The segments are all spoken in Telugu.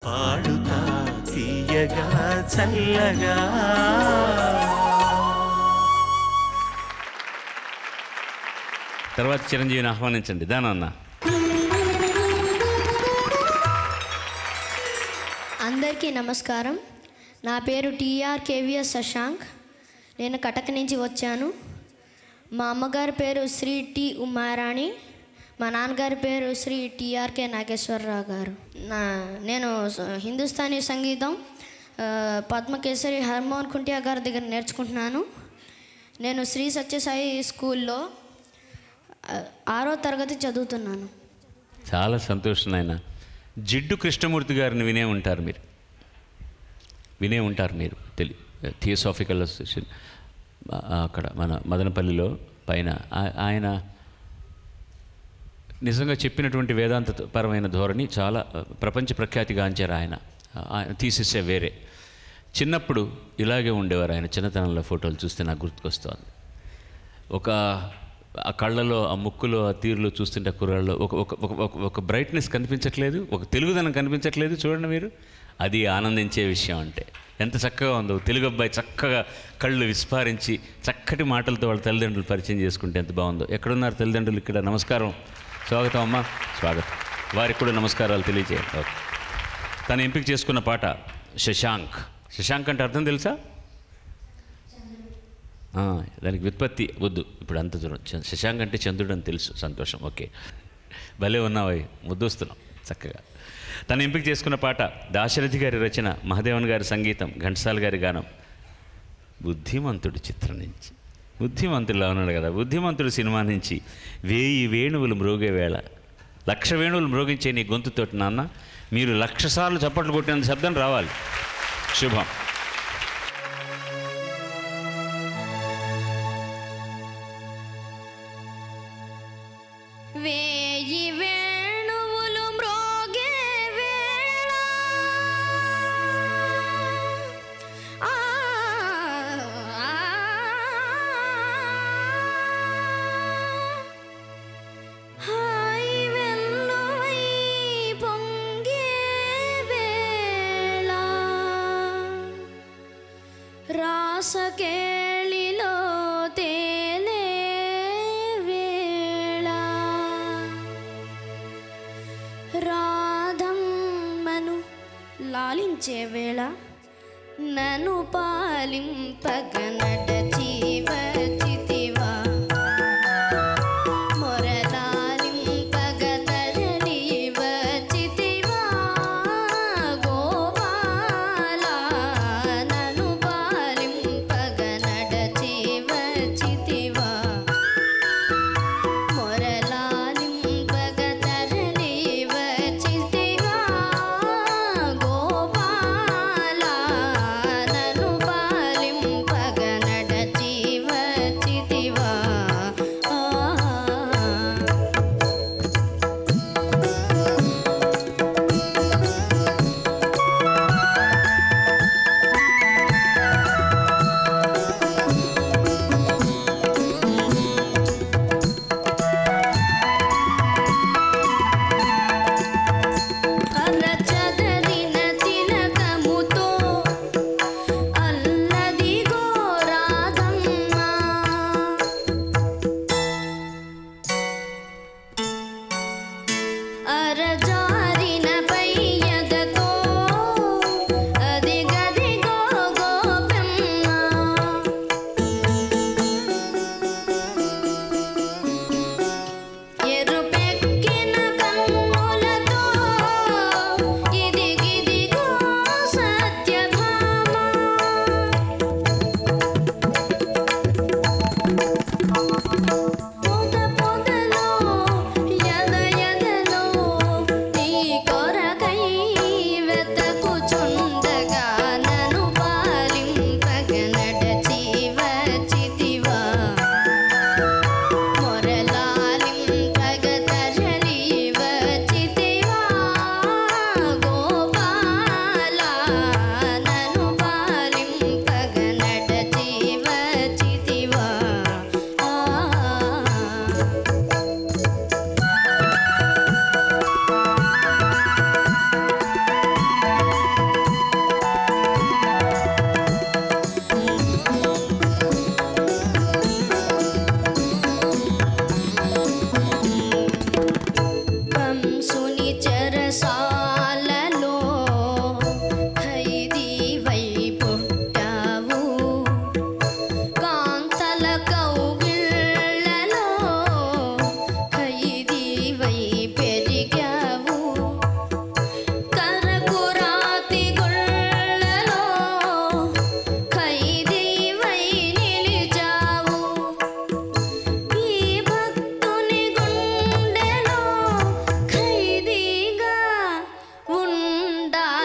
పాడుతా తీయగా చల్లగా తర్వాత చిరంజీవిని ఆహ్వానించండి దానన్న అందరికీ నమస్కారం నా పేరు టీఆర్ కేవీఎస్ శశాంక్ నేను కటక్ నుంచి వచ్చాను మా అమ్మగారి పేరు శ్రీ టి ఉమారాణి మా నాన్నగారి పేరు శ్రీ టిఆర్కే నాగేశ్వరరావు గారు నా నేను స- హిందుస్థానీ సంగీతం ఆ, పద్మకేసరి హర్మోహన్ కుంటియా గారి దగ్గర నేర్చుకుంటున్నాను నేను శ్రీ సత్యసాయి స్కూల్లో ఆ, ఆరో తరగతి చదువుతున్నాను చాలా సంతోషం ఆయన జిడ్డు కృష్ణమూర్తి గారిని వినే ఉంటారు మీరు వినే ఉంటారు మీరు తెలి థియోసాఫికల్ అసోసియేషన్ ఆ- అక్కడ మన మదనపల్లిలో పైన ఆ- ఆయన నిజంగా చెప్పినటువంటి వేదాంత పరమైన ధోరణి చాలా ఆ, ప్రపంచ ప్రఖ్యాతిగాంచారు ఆయన ఆ, ఆయన తీసేసే వేరే చిన్నప్పుడు ఇలాగే ఉండేవారు ఆయన చిన్నతనంలో ఫోటోలు చూస్తే నాకు గుర్తుకొస్తోంది ఒక ఆ కళ్ళలో ఆ ముక్కులో ఆ తీరులో చూస్తుంటే ఆ కుర్రాళ్ళు ఒక ఒక ఒక ఒక- ఒక బ్రైట్నెస్ కనిపించట్లేదు ఒక తెలుగుదనం కనిపించట్లేదు చూడండి మీరు అది ఆనందించే విషయం అంటే ఎంత చక్కగా ఉందో తెలుగు అబ్బాయి చక్కగా కళ్ళు విస్ఫారించి చక్కటి మాటలతో వాళ్ళ తల్లిదండ్రులు పరిచయం చేసుకుంటే ఎంత బాగుందో ఎక్కడున్నారు తల్లిదండ్రులు ఇక్కడ నమస్కారం స్వాగతం అమ్మా స్వాగతం వారికి కూడా నమస్కారాలు తెలియజేయండి ఓకే తను ఎంపిక చేసుకున్న పాట శశాంక్ శశాంక్ అంటే అర్థం తెలుసా ఆ, దానికి వ్యుత్పత్తి వద్దు ఇప్పుడు అంత దూరం చ- శశాంక్ అంటే చంద్రుడు అని తెలుసు సంతోషం ఓకే భలే ఉన్నావై ముద్దొస్తున్నాం చక్కగా తను ఎంపిక చేసుకున్న పాట దాశరథి గారి రచన మహదేవన్ గారి సంగీతం ఘంటసాల గారి గానం బుద్ధిమంతుడు చిత్రం నుంచి బుద్ధిమంతుడులా ఉన్నాడు కదా బుద్ధిమంతుడు సినిమా నుంచి వేయి వేణువులు మ్రోగే వేళ లక్ష వేణువులు మ్రోగించే నీ గొంతుతోటి నాన్న మీరు లక్ష సార్లు చప్పట్లు కొట్టినంత శబ్దం రావాలి శుభం వేయి వేణువులు మ్రోగే వేళ ఆ, ఆ, హాయి వెల్లువై పొంగే వేళ రాసకేళిలో తేలే వేళ రాధమ్మను లాలించే వేళ నన్ను పాలింపగ నడచి వచ్చితివా మొరలాలింపగ తరలి వచ్చితివా గోపాలా నన్ను పాలింపగ నడచి వచ్చితివా మొరలాలింపగ తరలి వచ్చితివా గోపాలా నన్ను పాలింపగ నడచి వచ్చితివా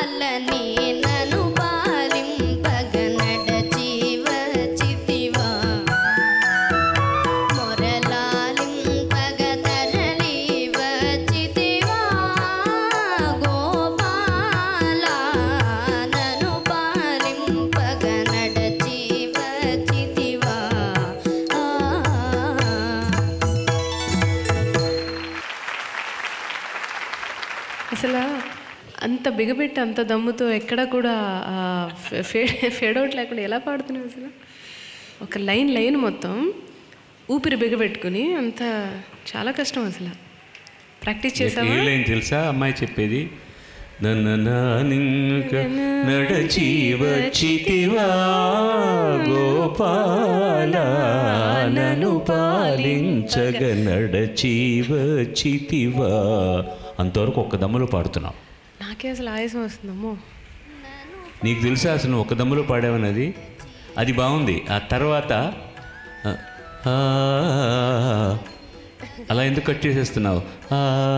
ఉండాలని నన్ను పాలింపగ నడచి వచ్చితివా మొరలాలింపగ తరలి వచ్చితివా గోపాలా నన్ను పాలింపగ నడచి వచ్చితివా ఆ అసలు అంత బిగబెట్టి అంత దమ్ముతో ఎక్కడ కూడా ఆ, ఫే ఫేడ్ అవుట్ లేకుండా ఎలా పాడుతున్నావు అసలు ఒక లైన్ లైన్ మొత్తం ఊపిరి బిగబెట్టుకుని అంత చాలా కష్టం అసలు ప్రాక్టీస్ చేసావా ఏ లైన్ తెలుసా అమ్మాయి చెప్పేది నన్న నింక నడచి వచ్చితివా గోపాల నన్ను పాలించగ నడచి వచ్చితివా అంతవరకు ఒక్క దమ్ములో పాడుతున్నావు నాకే అసలు ఆయాసం వస్తుందమ్మో నీకు తెలుసా అసలు నువ్వు ఒక్క దమ్ములో పాడావన్నది అది బాగుంది ఆ తర్వాత ఆ, ఆ, అలా ఎందుకు కట్ చేసేస్తున్నావు ఆ,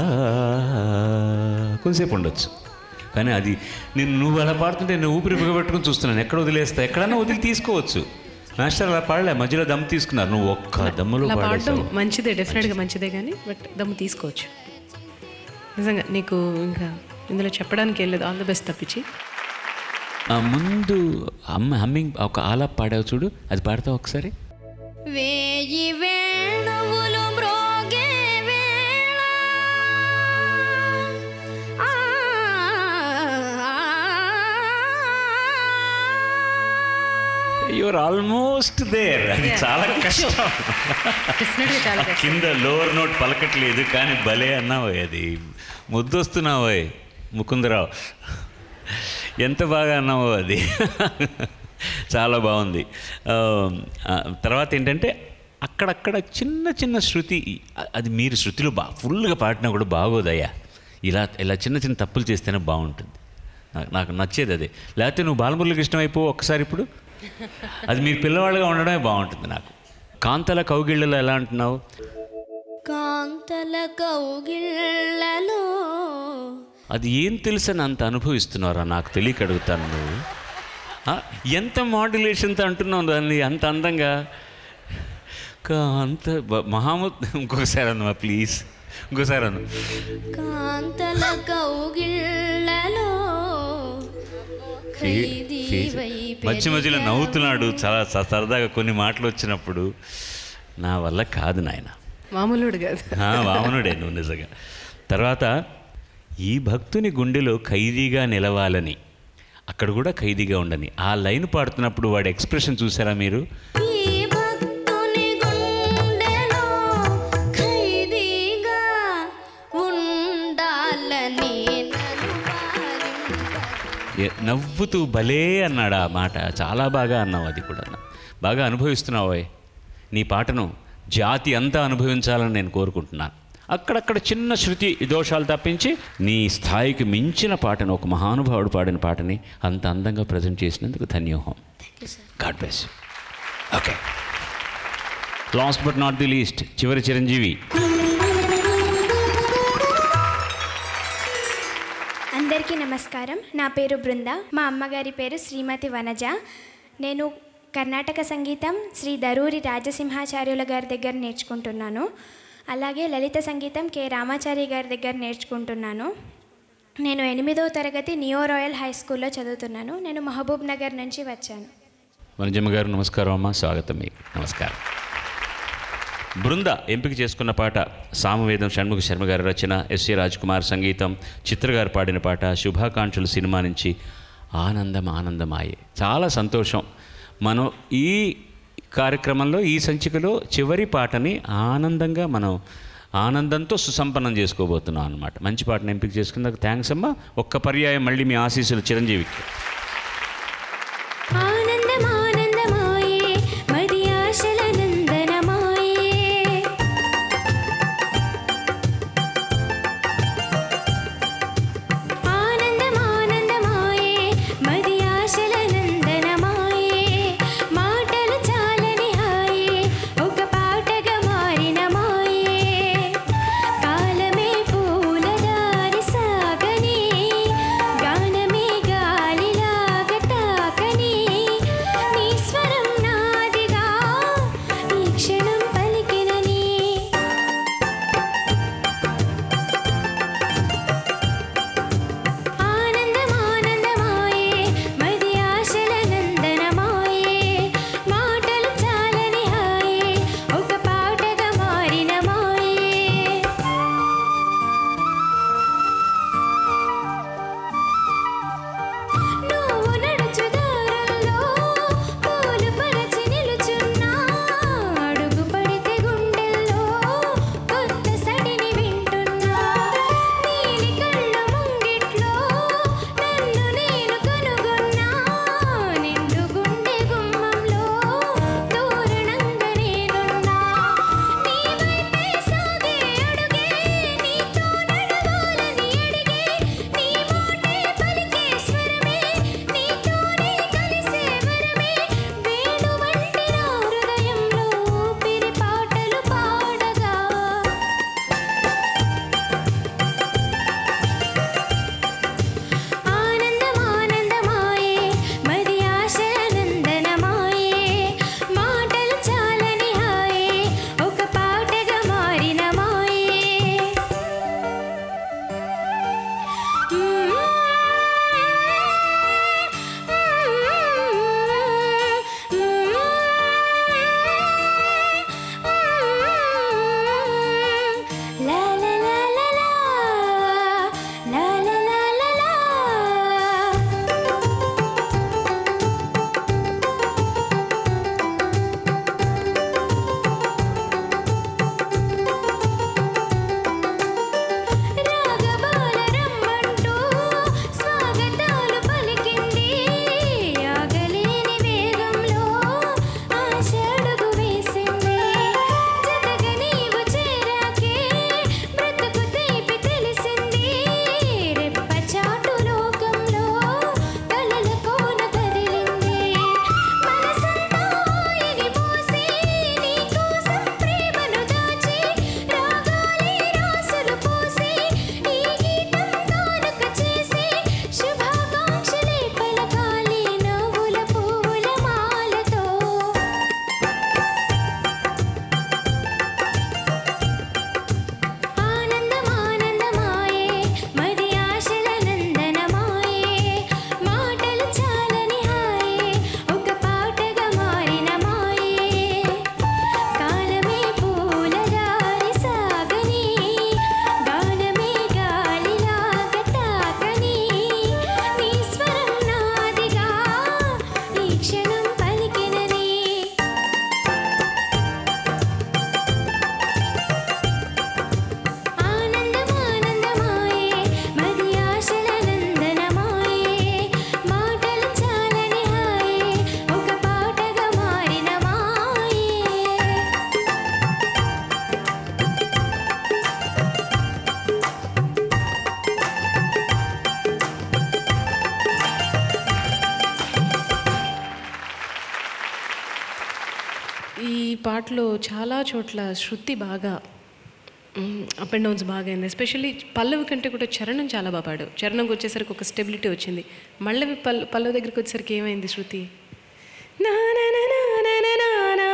కొంతసేపు ఉండొచ్చు కానీ అది నేను నువ్వు అలా పాడుతుంటే నేను ఊపిరి బిగబెట్టుకుని చూస్తున్నాను ఎక్కడ వదిలేస్తా ఎక్కడన్నా వదిలి తీసుకోవచ్చు మాస్టర్ అలా పాడలే మధ్యలో దమ్ము తీసుకున్నారు నువ్వు ఒక్క దమ్ములో ఇలా పాడడం పాడేసావు మంచిదే డెఫినెట్గా మంచిదే కానీ బట్ దమ్ము తీసుకోవచ్చు నిజంగా నీకు ఇంకా ఇందులో చెప్పడానికి ఏం లేదు ఆల్ ద బెస్ట్ తప్పించి ఆ ముందు అమ్మ హమ్మింగ్ ఒక ఆలాప్ పాడావు చూడు అది పాడతావు ఒకసారి వేయి వేణువులు మ్రోగే వేళ ఆ, యువర్ ఆల్మోస్ట్ దేర్ అది చాలా కష్టం డెఫినెట్గా చాలా ఆ కింద లోవర్ నోట్ పలకట్లేదు కానీ భలే అన్నావు అది ముద్దొస్తున్నావు ముకుందరావు ఎంత బాగా అన్నావు అది చాలా బాగుంది ఆ, ఆ, తర్వాత ఏంటంటే అక్కడక్కడ చిన్న చిన్న శృతి అ- అది మీరు శృతిలో బా ఫుల్గా పాడినా కూడా బాగోదయ్యా ఇలా ఇలా చిన్న చిన్న తప్పులు చేస్తేనే బాగుంటుంది నాకు నాకు నచ్చేది అదే లేకపోతే నువ్వు బాలమురళికి ఇష్టం అయిపో ఒక్కసారి ఇప్పుడు అది మీరు పిల్లవాళ్ళగా ఉండడమే బాగుంటుంది నాకు కాంతల కౌగిళ్ళలో ఎలా అంటున్నావు కాంతల కౌగిళ్ళలో అది ఏం తెలుసని అంత అనుభవిస్తున్నారా నాకు తెలియక అడుగుతాను నువ్వు ఆ, ఎంత మాడ్యులేషన్తో అంటున్నావు దాన్ని అంత అందంగా కాంత బ- మహామూత్ ఇంకొకసారి అన్నమా ప్లీజ్ ఇంకోసారి అను కాంతల కౌగిళ్ళలో ఖైదీవై మధ్య మధ్యలో నవ్వుతున్నాడు చాలా స- సరదాగా కొన్ని మాటలు వచ్చినప్పుడు నా వల్ల కాదు నాయన మామూలుడు కాదు ఆ, వామనుడే నువ్వు నిజంగా తర్వాత ఈ భక్తుని గుండెలో ఖైదీగా నిలవాలని అక్కడ కూడా ఖైదీగా ఉండని ఆ లైన్ పాడుతున్నప్పుడు వాడి ఎక్స్ప్రెషన్ చూసారా మీరు ఈ భక్తుని గుండెలో ఖైదీగా ఉండాలని నన్ను పాలింప ఎ- నవ్వుతూ భలే అన్నాడు ఆ మాట చాలా బాగా అన్నావు అది కూడా బాగా అనుభవిస్తున్నావు ఓయ్. నీ పాటను జాతి అంతా అనుభవించాలని నేను కోరుకుంటున్నాను అక్కడక్కడ చిన్న శృతి దోషాలు తప్పించి నీ స్థాయికి మించిన పాటను ఒక మహానుభావుడు పాడిన పాటని అంత అందంగా ప్రజెంట్ చేసినందుకు ధన్యోహం god bless okay last but not the least చివరి చిరంజీవి అందరికీ నమస్కారం నా పేరు బృంద మా అమ్మగారి పేరు శ్రీమతి వనజ నేను కర్ణాటక సంగీతం శ్రీ దరూరి రాజసింహాచార్యుల గారి దగ్గర నేర్చుకుంటున్నాను అలాగే లలిత సంగీతం కె రామాచారి గారి దగ్గర నేర్చుకుంటున్నాను నేను ఎనిమిదవ తరగతి నియో రాయల్ హై స్కూల్లో చదువుతున్నాను నేను మహబూబ్ నగర్ నుంచి వచ్చాను వనజమ్మ గారు నమస్కారం అమ్మా స్వాగతం మీకు నమస్కారం బృంద ఎంపిక చేసుకున్న పాట సామవేదం షణ్ముఖ శర్మ గారి రచన ఎస్ఏ కుమార్ సంగీతం చిత్ర గారు పాడిన పాట శుభాకాంక్షలు సినిమా నుంచి ఆనందం ఆనందమాయే చాలా సంతోషం మనం ఈ కార్యక్రమంలో ఈ సంచికలో చివరి పాటని ఆనందంగా మనం ఆనందంతో సుసంపన్నం చేసుకోబోతున్నాం అనమాట మంచి పాటను ఎంపిక చేసుకున్నందుకు థ్యాంక్స్ అమ్మా ఒక్క పర్యాయం మళ్ళీ మీ ఆశీస్సులు చిరంజీవికి ఆనందం ఆనందమాయే మది ఆశల నందనమాయే ఆనందం ఆనందమాయే మది ఆశల నందనమాయే మాటలు చాలని హాయే ఒక పాటగా మారిన మాయే కాలమే పూల దారి సాగని గానమే పాటలో చాలా చోట్ల శృతి బాగా అప్ అండ్ డౌన్స్ బాగా అయింది ఎస్పెషల్లీ పల్లవి కంటే కూడా చరణం చాలా బాగా పాడావు చరణంకి వచ్చేసరికి ఒక స్టెబిలిటీ వచ్చింది మళ్ళీ పల్ పల్లవి దగ్గరికి వచ్చేసరికి ఏమైంది శృతి నా నా నా నా నా నా నా నా.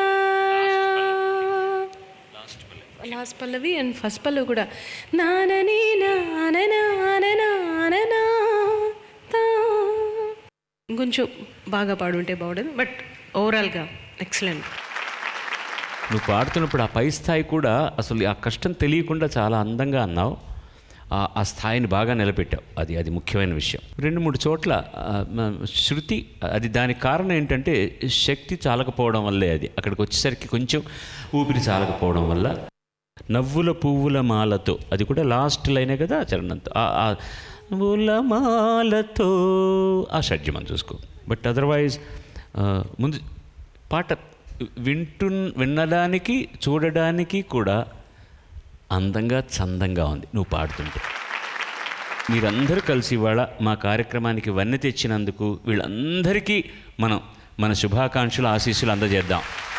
లాస్ట్ పల్లవి అండ్ ఫస్ట్ పల్లవి కూడా నానని నాన నాన నాన నా తా. ఇంకొంచెం బాగా పాడుంటే బాగుండదు బట్ ఓవరాల్గా ఎక్సలెంట్ నువ్వు పాడుతున్నప్పుడు ఆ పై స్థాయి కూడా అసలు ఆ కష్టం తెలియకుండా చాలా అందంగా అన్నావు ఆ- ఆ స్థాయిని బాగా నిలబెట్టావు అది అది ముఖ్యమైన విషయం రెండు మూడు చోట్ల ఆ, మ- శృతి అది దానికి కారణం ఏంటంటే శక్తి చాలకపోవడం వల్లే అది అక్కడికి వచ్చేసరికి కొంచెం ఊపిరి చాలకపోవడం వల్ల నవ్వుల పువ్వుల మాలతో అది కూడా లాస్ట్ లైనే కదా చరణంతో ఆ- ఆ నవ్వుల మాలతో ఆ షడ్జమని చూసుకో బట్ అదర్వైజ్ ముందు పాట వింటు వినడానికి చూడడానికి కూడా అందంగా చందంగా ఉంది నువ్వు పాడుతుంటే మీరందరూ కలిసి ఇవాళ మా కార్యక్రమానికి వన్నె తెచ్చినందుకు వీళ్ళందరికీ మనం మన శుభాకాంక్షలు ఆశీస్సులు అందజేద్దాం